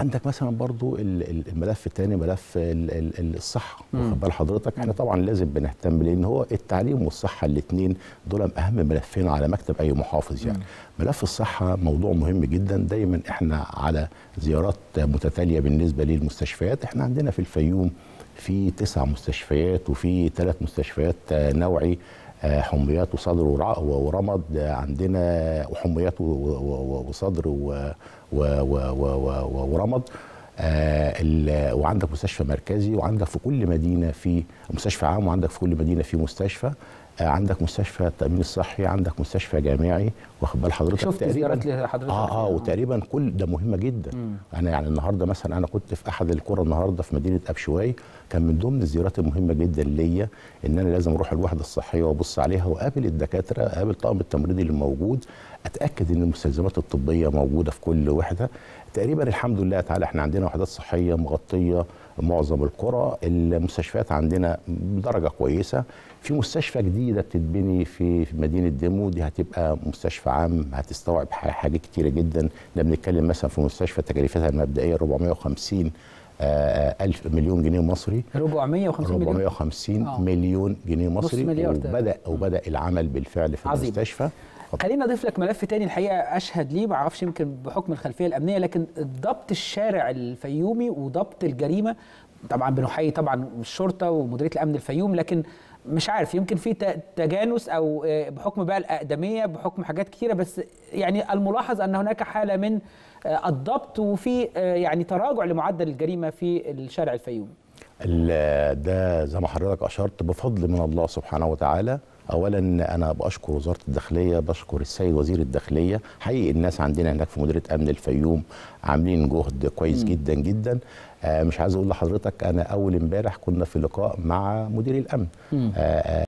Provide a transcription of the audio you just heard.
عندك مثلا برضو ال- ال- الملف الثاني ملف ال- ال- ال- الصحه مم. واخد بال حضرتك احنا طبعا لازم بنهتم لان هو التعليم والصحه الاثنين دول اهم ملفين على مكتب اي محافظ يعني ملف الصحه موضوع مهم جدا دايما احنا على زيارات متتاليه بالنسبه للمستشفيات احنا عندنا في الفيوم في تسع مستشفيات وفي ثلاث مستشفيات آه، نوعي آه، حميات وصدر ورع- ورمد آه، عندنا وحميات و- و- و- وصدر و- و- و- و- و- ورمد آه، ال- وعندك مستشفى مركزي وعندك في كل مدينه في مستشفى عام وعندك في كل مدينه في مستشفى آه، عندك مستشفى التامين الصحي عندك مستشفى جامعي واخد بال حضرتك شفت زيارات لحضرتك اه اه فيها. وتقريبا كل ده مهمه جدا مم. انا يعني النهارده مثلا انا كنت في احد القرى النهارده في مدينه ابشواي كان من ضمن الزيارات المهمه جدا ليا ان انا لازم اروح الوحده الصحيه وابص عليها واقابل الدكاتره اقابل طاقم التمريضي اللي موجود اتاكد ان المستلزمات الطبيه موجوده في كل وحده تقريبا الحمد لله تعالى احنا عندنا وحدات صحيه مغطيه معظم القرى المستشفيات عندنا بدرجه كويسه في مستشفى جديده بتتبني في في مدينه ديمو دي هتبقى مستشفى عام هتستوعب ح- حاجات كتيره جدا احنا بنتكلم مثلا في مستشفى تكلفتها المبدئيه 450 آه، ألف مليون جنيه مصري 450 مليون 450 آه. مليون جنيه مصري مليار تقريبا. وبدا وبدا العمل بالفعل في عظيم. المستشفى خليني اضيف لك ملف تاني الحقيقه اشهد ليه ما اعرفش يمكن بحكم الخلفيه الامنيه لكن ضبط الشارع الفيومي وضبط الجريمه طبعا بنحيي طبعا الشرطه ومديريه الامن الفيوم لكن مش عارف يمكن في ت- تجانس او آه، بحكم بقى الاقدميه بحكم حاجات كتيره بس يعني الملاحظ ان هناك حاله من آه، الضبط وفي آه، يعني تراجع لمعدل الجريمه في الشارع الفيومي ال- ده زي ما حضرتك اشرت بفضل من الله سبحانه وتعالى اولا انا بشكر وزاره الداخليه بشكر السيد وزير الداخليه حقيقي الناس عندنا هناك في مديريه امن الفيوم عاملين جهد كويس جدا جدا آه مش عايز اقول لحضرتك انا اول امبارح كنا في لقاء مع مدير الامن آه آه